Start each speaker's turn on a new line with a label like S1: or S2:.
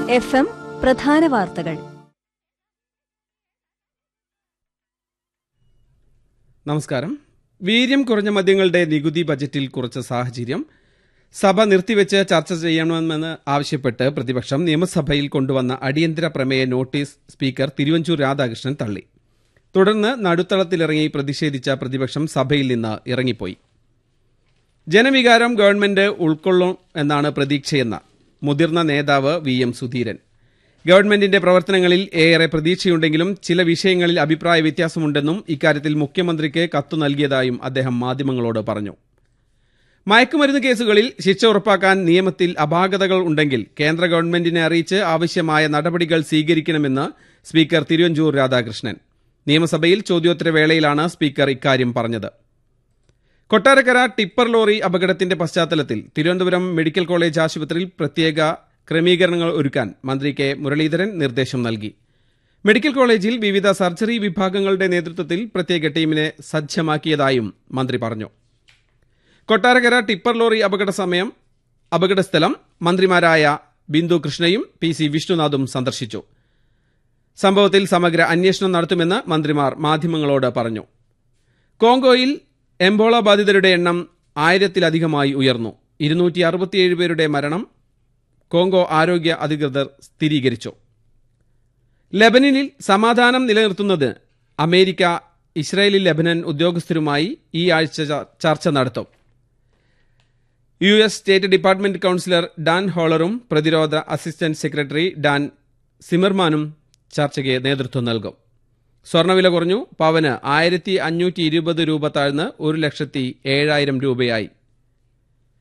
S1: F M പ്രധാന വാർത്തകൾ
S2: നമസ്കാരം വീര്യം കുറഞ്ഞ മദ്യങ്ങളുടെ നികുതി ബജറ്റിൽ കുറച്ച സാഹചര്യം സഭ നിർത്തിവെച്ച് ചർച്ച ചെയ്യണമെന്ന് ആവശ്യപ്പെട്ട് പ്രതിപക്ഷം നിയമസഭയിൽ കൊണ്ടുവന്ന അടിയന്തര പ്രമേയ നോട്ടീസ് സ്പീക്കർ തിരുവഞ്ചൂർ രാധാകൃഷ്ണൻ തള്ളി തുടർന്ന് നടുത്തളത്തിലിറങ്ങി പ്രതിഷേധിച്ച പ്രതിപക്ഷം സഭയിൽ നിന്ന് ഇറങ്ങിപ്പോയി ജനവികാരം ഗവൺമെന്റ് ഉൾക്കൊള്ളും എന്നാണ് പ്രതീക്ഷയെന്ന മുതിർന്ന നേതാവ് വി എം സുധീരൻ ഗവൺമെന്റിന്റെ പ്രവർത്തനങ്ങളിൽ ഏറെ പ്രതീക്ഷയുണ്ടെങ്കിലും ചില വിഷയങ്ങളിൽ അഭിപ്രായ വ്യത്യാസമുണ്ടെന്നും ഇക്കാര്യത്തിൽ മുഖ്യമന്ത്രിക്ക് കത്തു നൽകിയതായും അദ്ദേഹം മാധ്യമങ്ങളോട് പറഞ്ഞു മയക്കുമരുന്ന് കേസുകളിൽ ശിക്ഷ ഉറപ്പാക്കാൻ നിയമത്തിൽ അപാകതകൾ ഉണ്ടെങ്കിൽ കേന്ദ്ര ഗവൺമെന്റിനെ അറിയിച്ച് ആവശ്യമായ നടപടികൾ സ്വീകരിക്കണമെന്ന് സ്പീക്കർ തിരുവഞ്ചൂർ രാധാകൃഷ്ണൻ നിയമസഭയിൽ ചോദ്യോത്തരവേളയിലാണ് സ്പീക്കർ ഇക്കാര്യം പറഞ്ഞത് കൊട്ടാരക്കര ടിപ്പർ ലോറി അപകടത്തിന്റെ പശ്ചാത്തലത്തിൽ തിരുവനന്തപുരം മെഡിക്കൽ കോളേജ് ആശുപത്രിയിൽ പ്രത്യേക ക്രമീകരണങ്ങൾ ഒരുക്കാൻ മന്ത്രി കെ മുരളീധരൻ നിർദ്ദേശം നൽകി മെഡിക്കൽ കോളേജിൽ വിവിധ സർജറി വിഭാഗങ്ങളുടെ നേതൃത്വത്തിൽ പ്രത്യേക ടീമിനെ സജ്ജമാക്കിയതായും മന്ത്രി പറഞ്ഞു കൊട്ടാരക്കര ടിപ്പർ ലോറി അപകട സമയം അപകടസ്ഥലം മന്ത്രിമാരായ ബിന്ദു കൃഷ്ണയും പി സി വിഷ്ണുനാഥും സന്ദർശിച്ചു സംഭവത്തിൽ സമഗ്ര അന്വേഷണം നടത്തുമെന്ന് മന്ത്രിമാർ മാധ്യമങ്ങളോട് പറഞ്ഞു കോങ്കോയിൽ എംബോള ബാധിതരുടെ എണ്ണം ആയിരത്തിലധികമായി ഉയർന്നു ഇരുന്നൂറ്റി അറുപത്തിയേഴ് പേരുടെ മരണം കോങ്കോ ആരോഗ്യ അധികൃതർ സ്ഥിരീകരിച്ചു ലെബനനിൽ സമാധാനം നിലനിർത്തുന്നത് അമേരിക്ക ഇസ്രായേലിൽ ലെബനൻ ഉദ്യോഗസ്ഥരുമായി ഈ ആഴ്ച ച- ചർച്ച നടത്തും U S state department counsellor Dan ഹോളറും പ്രതിരോധ അസിസ്റ്റന്റ് സെക്രട്ടറി ഡാൻ സിമർമാനും ചർച്ചയ്ക്ക് നേതൃത്വം നൽകും സ്വർണ്ണവില കുറഞ്ഞു പവന് ആയിരത്തി അഞ്ഞൂറ്റി ഇരുപത് രൂപ താഴ്ന്ന് ഒരു ലക്ഷത്തി ഏഴായിരം രൂപയായി